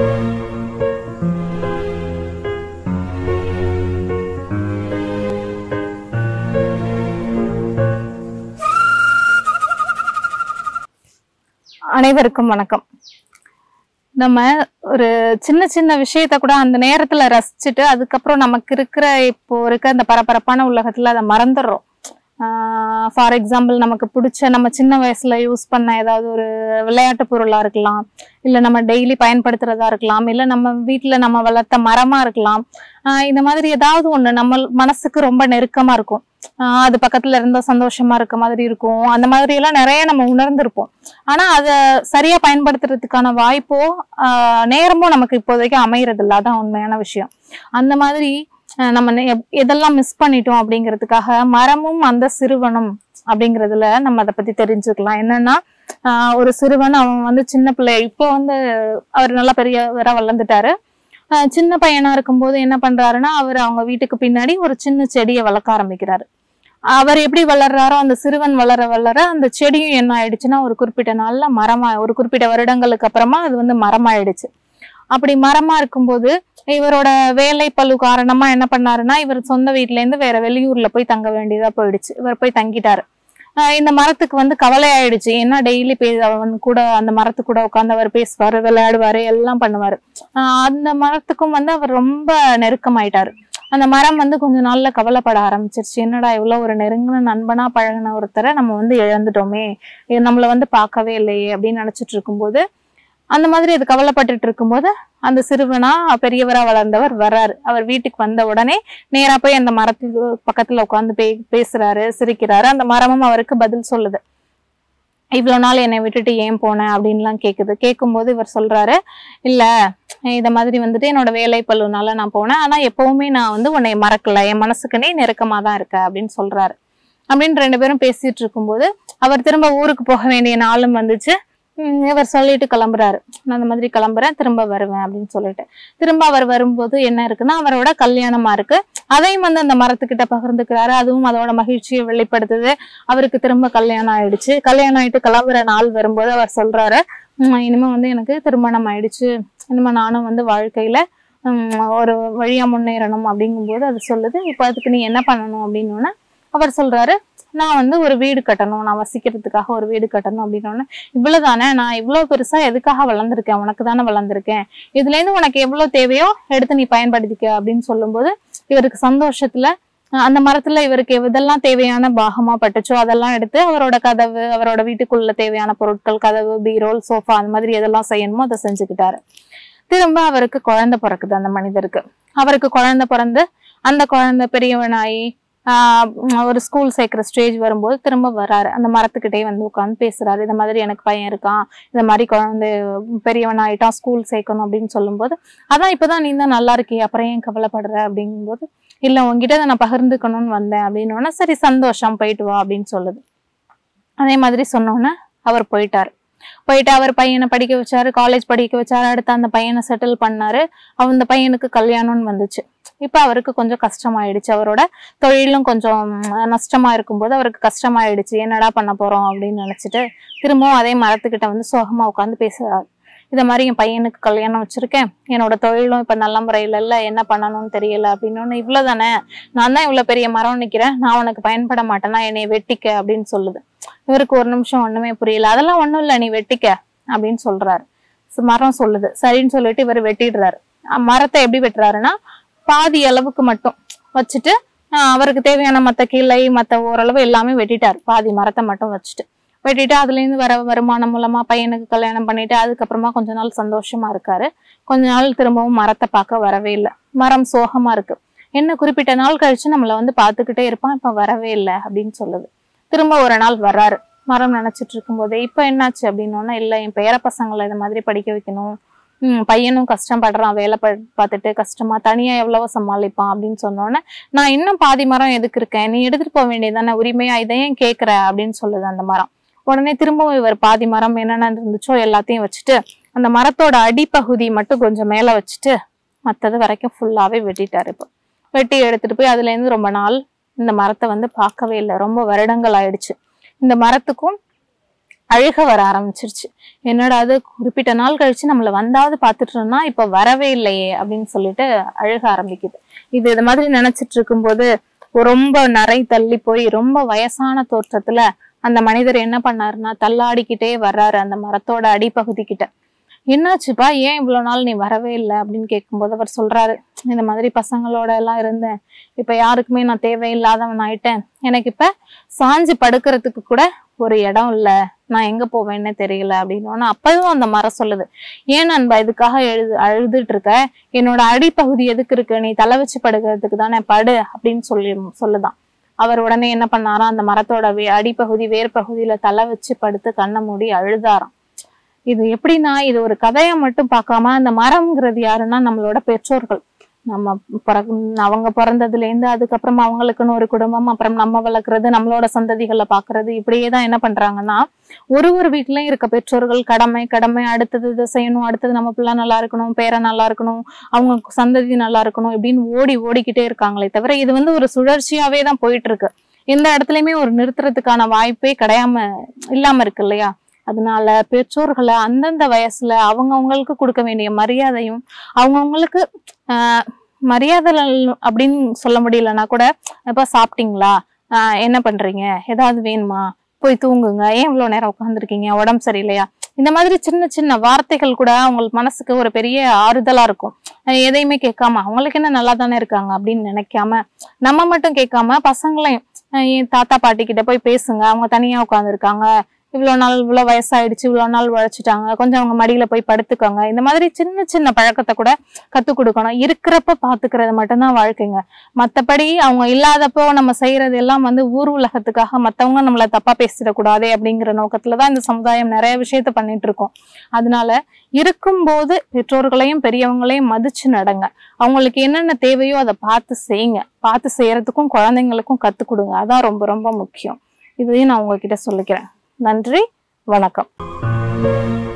அனைவருக்கும் வணக்கம் நம்ம ஒரு சின்ன சின்ன விஷயத்த கூட அந்த நேரத்துல ரசிச்சுட்டு அதுக்கப்புறம் நமக்கு இருக்கிற இப்போ இருக்க அந்த பரபரப்பான உலகத்துல அதை மறந்துடுறோம் ஃபார் எக்ஸாம்பிள் நமக்கு பிடிச்ச நம்ம சின்ன வயசுல யூஸ் பண்ண ஏதாவது ஒரு விளையாட்டு பொருளா இருக்கலாம் இல்ல நம்ம டெய்லி பயன்படுத்துறதா இருக்கலாம் இல்ல நம்ம வீட்ல நம்ம வளர்த்த மரமா இருக்கலாம் ஆஹ் இந்த மாதிரி ஏதாவது ஒண்ணு நம்ம மனசுக்கு ரொம்ப நெருக்கமா இருக்கும் ஆஹ் அது பக்கத்துல இருந்தா சந்தோஷமா இருக்க மாதிரி இருக்கும் அந்த மாதிரி எல்லாம் நிறைய நம்ம உணர்ந்திருப்போம் ஆனா அத சரியா பயன்படுத்துறதுக்கான வாய்ப்போ ஆஹ் நேரமோ நமக்கு இப்போதைக்கு அமையறது இல்ல அதான் உண்மையான விஷயம் அந்த மாதிரி ஆஹ் நம்ம நெ- எப்- எதெல்லாம் மிஸ் பண்ணிட்டோம் அப்படிங்கிறதுக்காக மரமும் அந்த சிறுவனும் அப்படிங்கிறதுல நம்ம அதை பத்தி தெரிஞ்சுக்கலாம் என்னன்னா ஆஹ் ஒரு சிறுவன் அவன் வந்து சின்ன பிள்ளை இப்போ வந்து அவர் நல்லா பெரியவரா வளர்ந்துட்டாரு ஆஹ் சின்ன பையனா இருக்கும்போது என்ன பண்றாருன்னா அவர் அவங்க வீட்டுக்கு பின்னாடி ஒரு சின்ன செடியை வளர்க்க ஆரம்பிக்கிறாரு அவர் எப்படி வளர்றாரோ அந்த சிறுவன் வளர வளர அந்த செடியும் என்ன ஆயிடுச்சுன்னா ஒரு குறிப்பிட்ட நாள்ல மரமா ஒரு குறிப்பிட்ட வருடங்களுக்கு அப்புறமா அது வந்து மரமாயிடுச்சு அப்படி மரமா இருக்கும்போது இவரோட வேலை பளு காரணமா என்ன பண்ணாருன்னா இவர் சொந்த வீட்ல இருந்து வேற வெளியூர்ல போய் தங்க வேண்டியதா போயிடுச்சு இவர் போய் தங்கிட்டாரு ஆஹ் இந்த மரத்துக்கு வந்து கவலை ஆயிடுச்சு ஏன்னா டெய்லி பே அவன் கூட அந்த மரத்து கூட உட்காந்து அவர் பேசுவாரு விளையாடுவாரு எல்லாம் பண்ணுவாரு ஆஹ் அந்த மரத்துக்கும் வந்து அவர் ரொம்ப நெருக்கமாயிட்டாரு அந்த மரம் வந்து கொஞ்ச நாள்ல கவலைப்பட ஆரம்பிச்சிருச்சு என்னடா இவ்வளவு ஒரு நெருங்கின நண்பனா பழகின ஒருத்தரை நம்ம வந்து இழந்துட்டோமே இது நம்மள வந்து பார்க்கவே இல்லையே அப்படின்னு நினைச்சிட்டு இருக்கும்போது அந்த மாதிரி அது கவலைப்பட்டுட்டு இருக்கும்போது அந்த சிறுவனா பெரியவரா வளர்ந்தவர் வர்றாரு அவர் வீட்டுக்கு வந்த உடனே நேரா போய் அந்த மரத்துக்கு பக்கத்துல உட்காந்து பே பேசுறாரு சிரிக்கிறாரு அந்த மரமும் அவருக்கு பதில் சொல்லுது இவ்வளவு நாள் என்னை விட்டுட்டு ஏன் போன அப்படின்லாம் கேக்குது கேட்கும்போது இவர் சொல்றாரு இல்ல இத மாதிரி வந்துட்டு என்னோட வேலை பழுனால நான் போனேன் ஆனா எப்பவுமே நான் வந்து உன்னை மறக்கல என் மனசுக்குனே நெருக்கமா தான் இருக்க அப்படின்னு சொல்றாரு அப்படின்னு ரெண்டு பேரும் பேசிட்டு இருக்கும்போது அவர் திரும்ப ஊருக்கு போக வேண்டிய நாளும் வந்துச்சு உம் இவர் சொல்லிட்டு கிளம்புறாரு நான் அந்த மாதிரி கிளம்புறேன் திரும்ப வருவேன் அப்படின்னு சொல்லிட்டு திரும்ப அவர் வரும்போது என்ன இருக்குன்னா அவரோட கல்யாணமா இருக்கு அதையும் வந்து அந்த மரத்துக்கிட்ட பகிர்ந்துக்கிறாரு அதுவும் அதோட மகிழ்ச்சியை வெளிப்படுத்துது அவருக்கு திரும்ப கல்யாணம் ஆயிடுச்சு கல்யாணம் ஆயிட்டு கிளம்புற நாள் வரும்போது அவர் சொல்றாரு "உம், இனிமே வந்து எனக்கு திருமணம் ஆயிடுச்சு இனிமே நானும் வந்து வாழ்க்கையில உம், ஒரு வழியா முன்னேறணும் அப்படிங்கும்போது அது சொல்லுது இப்போ அதுக்கு நீ என்ன பண்ணணும் அப்படின்னு அவர் சொல்றாரு நான் வந்து ஒரு வீடு கட்டணும் நான் வசிக்கிறதுக்காக ஒரு வீடு கட்டணும் அப்படின்னு இவ்வளவுதானே நான் இவ்வளவு பெருசா எதுக்காக வளர்ந்துருக்கேன் உனக்கு தானே வளர்ந்துருக்கேன் இதுல இருந்து உனக்கு எவ்வளவு தேவையோ எடுத்து நீ பயன்படுத்திக்க அப்படின்னு சொல்லும்போது இவருக்கு சந்தோஷத்துல அஹ் அந்த மரத்துல இவருக்கு எதெல்லாம் தேவையான பாகமா பட்டுச்சோ அதெல்லாம் எடுத்து அவரோட கதவு அவரோட வீட்டுக்குள்ள தேவையான பொருட்கள் கதவு பீரோல் சோஃபா அந்த மாதிரி எதெல்லாம் செய்யணுமோ அதை செஞ்சுக்கிட்டாரு திரும்ப அவருக்கு குழந்தை பிறக்குது அந்த மனிதருக்கு அவருக்கு குழந்தை பிறந்து அந்த குழந்தை பெரியவனாயி ஆஹ் உம் ஒரு ஸ்கூல் சேர்க்கிற ஸ்டேஜ் வரும்போது திரும்ப வராரு அந்த மரத்துக்கிட்டே வந்து உட்காந்து பேசுறாரு இந்த மாதிரி எனக்கு பையன் இருக்கான் இந்த மாதிரி குழந்தை பெரியவன் ஆயிட்டான் ஸ்கூல் சேர்க்கணும் அப்படின்னு சொல்லும்போது அதான் இப்பதான் நீ தான் நல்லா இருக்கியே அப்புறம் ஏன் கவலைப்படுற அப்படிங்கும்போது இல்ல உன்கிட்ட இதை நான் பகிர்ந்துக்கணும்னு வந்தேன் அப்படின்னு சரி சந்தோஷம் போயிட்டு வா அப்படின்னு சொல்லுது அதே மாதிரி சொன்னோன்னே அவர் போயிட்டாரு போயிட்டு அவர் பையனை படிக்க வச்சாரு காலேஜ் படிக்க வச்சாரு அடுத்து அந்த பையனை செட்டில் பண்ணாரு அந்த பையனுக்கு கல்யாணம்னு வந்துச்சு இப்ப அவருக்கு கொஞ்சம் கஷ்டமாயிடுச்சு அவரோட தொழிலும் கொஞ்சம் ம், நஷ்டமா இருக்கும்போது அவருக்கு கஷ்டமாயிடுச்சு என்னடா பண்ண போறோம் அப்படின்னு நினைச்சிட்டு திரும்பவும் அதே மரத்துக்கிட்ட வந்து சோகமா உட்காந்து பேசுறாரு இத மாதிரி என் பையனுக்கு கல்யாணம் வச்சிருக்கேன் என்னோட தொழிலும் இப்ப நல்ல முறையில இல்ல என்ன பண்ணணும்னு தெரியல அப்படின்னு இவ்வளவுதானே நான் தான் இவ்வளவு பெரிய மரம் நிக்கிறேன் நான் உனக்கு பயன்பட மாட்டேனா என்னை வெட்டிக்க அப்படின்னு சொல்லுது இவருக்கு ஒரு நிமிஷம் ஒண்ணுமே புரியல அதெல்லாம் ஒண்ணும் இல்ல நீ வெட்டிக்க அப்படின்னு சொல்றாரு ச- மரம் சொல்லுது சரின்னு சொல்லிட்டு இவர் வெட்டிடுறாரு அஹ் மரத்தை எப்படி வெட்டுறாருன்னா பாதி அளவுக்கு மட்டும் வச்சுட்டு அஹ் அவருக்கு தேவையான மத்த கிளை மத்த ஓரளவு எல்லாமே வெட்டிட்டாரு பாதி மரத்தை மட்டும் வச்சுட்டு வெட்டிட்டு அதுல இருந்து வர வருமானம் மூலமா பையனுக்கு கல்யாணம் பண்ணிட்டு அதுக்கப்புறமா கொஞ்ச நாள் சந்தோஷமா இருக்காரு கொஞ்ச நாள் திரும்பவும் மரத்தை பார்க்க வரவே இல்லை மரம் சோகமா இருக்கு என்ன குறிப்பிட்ட நாள் கழிச்சு நம்மள வந்து பார்த்துக்கிட்டே இருப்பான் இப்ப வரவே இல்லை அப்படின்னு சொல்லுது திரும்ப ஒரு நாள் வர்றாரு மரம் நினைச்சிட்டு இருக்கும்போதே இப்ப என்னாச்சு அப்படின்னோன்னா இல்ல என் பேர பசங்களை இது மாதிரி படிக்க வைக்கணும் உம் பையனும் கஷ்டப்படுறான் வேலை ப- பார்த்துட்டு கஷ்டமா தனியா எவ்வளவோ சமாளிப்பான் அப்படின்னு சொன்னோன்னே நான் இன்னும் பாதி மரம் எதுக்கு இருக்கேன் நீ எடுத்துட்டு போக வேண்டியதானே உரிமையா இதை ஏன் கேக்குற அப்படின்னு சொல்லுது அந்த மரம் உடனே திரும்பவும் இவர் பாதி மரம் என்னென்ன இருந்துச்சோ எல்லாத்தையும் வச்சுட்டு அந்த மரத்தோட அடிப்பகுதி மட்டும் கொஞ்சம் மேல வச்சுட்டு மத்தது வரைக்கும் ஃபுல்லாவே வெட்டிட்டாரு இப்போ வெட்டி எடுத்துட்டு போய் அதுல இருந்து ரொம்ப நாள் இந்த மரத்தை வந்து பார்க்கவே இல்லை ரொம்ப வருடங்கள் ஆயிடுச்சு இந்த மரத்துக்கும் அழுக வர ஆரம்பிச்சிருச்சு என்னடா அது குறிப்பிட்ட நாள் கழிச்சு நம்மள வந்தாவது பார்த்துட்டோம்னா இப்ப வரவே இல்லையே அப்படின்னு சொல்லிட்டு அழுக ஆரம்பிக்குது இது இது மாதிரி நினைச்சிட்டு இருக்கும்போது ரொம்ப நரை தள்ளி போய் ரொம்ப வயசான தோற்றத்துல அந்த மனிதர் என்ன பண்ணாருன்னா தள்ளாடிக்கிட்டே வர்றாரு அந்த மரத்தோட அடிப்பகுதி கிட்ட என்னாச்சுப்பா ஏன் இவ்வளவு நாள் நீ வரவே இல்லை அப்படின்னு கேட்கும்போது அவர் சொல்றாரு இந்த மாதிரி பசங்களோட எல்லாம் இருந்தேன் இப்ப யாருக்குமே நான் தேவையில்லாதவன் ஆயிட்டேன் எனக்கு இப்ப சாஞ்சு படுக்கிறதுக்கு கூட ஒரு இடம் இல்ல நான் எங்க போவேன்னு தெரியல அப்படின்னு அப்பவும் அந்த மரம் சொல்லுது ஏன் நண்பா இதுக்காக எழுது அழுதுட்டு இருக்க என்னோட அடிப்பகுதி எதுக்கு இருக்கு நீ தலை வச்சு படுக்கிறதுக்கு தானே படு அப்படின்னு சொல்லி சொல்லுதான் அவர் உடனே என்ன பண்ணாராம் அந்த மரத்தோட வே அடிப்பகுதி வேர் பகுதியில தலை வச்சு படுத்து கண்ணை மூடி அழுதாராம் இது எப்படின்னா இது ஒரு கதையா மட்டும் பார்க்காம அந்த மரம்ங்கிறது யாருன்னா நம்மளோட பெற்றோர்கள் நம்ம பிறகு அவங்க பிறந்ததுல இருந்து அதுக்கப்புறம் அவங்களுக்குன்னு ஒரு குடும்பம் அப்புறம் நம்ம வளர்க்குறது நம்மளோட சந்ததிகளை பாக்குறது இப்படியே தான் என்ன பண்றாங்கன்னா ஒரு ஒரு வீட்லயும் இருக்க பெற்றோர்கள் கடமை கடமை அடுத்தது இது செய்யணும் அடுத்தது நம்ம பிள்ளை நல்லா இருக்கணும் பேரன் நல்லா இருக்கணும் அவங்க சந்ததி நல்லா இருக்கணும் இப்படின்னு ஓடி ஓடிக்கிட்டே இருக்காங்களே தவிர இது வந்து ஒரு சுழற்சியாவே தான் போயிட்டு இருக்கு எந்த இடத்துலயுமே ஒரு நிறுத்துறதுக்கான வாய்ப்பே கிடையாம இல்லாம இருக்கு இல்லையா அதனால பெற்றோர்களை அந்தந்த வயசுல அவங்கவங்களுக்கு கொடுக்க வேண்டிய மரியாதையும் அவங்கவுங்களுக்கு ஆஹ் மரியாதை அப்படின்னு சொல்ல முடியலன்னா கூட இப்ப சாப்பிட்டீங்களா ஆஹ் என்ன பண்றீங்க ஏதாவது வேணுமா போய் தூங்குங்க ஏன் இவ்வளவு நேரம் உட்காந்துருக்கீங்க உடம்பு சரியில்லையா இந்த மாதிரி சின்ன சின்ன வார்த்தைகள் கூட அவங்களுக்கு மனசுக்கு ஒரு பெரிய ஆறுதலா இருக்கும் அஹ் எதையுமே கேட்காம அவங்களுக்கு என்ன நல்லா தானே இருக்காங்க அப்படின்னு நினைக்காம நம்ம மட்டும் கேட்காம பசங்களையும் அஹ் என் தாத்தா பாட்டி கிட்ட போய் பேசுங்க அவங்க தனியா உட்காந்துருக்காங்க இவ்வளவு நாள் இவ்வளவு வயசாயிடுச்சு இவ்வளவு நாள் உழைச்சிட்டாங்க கொஞ்சம் அவங்க மடியில போய் படுத்துக்கோங்க இந்த மாதிரி சின்ன சின்ன பழக்கத்தை கூட கத்துக் கொடுக்கணும் இருக்கிறப்ப பாத்துக்கிறது மட்டும்தான் வாழ்க்கைங்க மத்தபடி அவங்க இல்லாதப்போ நம்ம செய்யறது எல்லாம் வந்து ஊர் உலகத்துக்காக மத்தவங்க நம்மள தப்பா பேசிடக்கூடாதே அப்படிங்கிற நோக்கத்துலதான் இந்த சமுதாயம் நிறைய விஷயத்த பண்ணிட்டு இருக்கோம் அதனால இருக்கும்போது பெற்றோர்களையும் பெரியவங்களையும் மதிச்சு நடங்க அவங்களுக்கு என்னென்ன தேவையோ அதை பார்த்து செய்யுங்க பார்த்து செய்யறதுக்கும் குழந்தைங்களுக்கும் கத்துக் கொடுங்க அதான் ரொம்ப ரொம்ப முக்கியம் இதையும் நான் உங்ககிட்ட சொல்லிக்கிறேன் நன்றி வணக்கம்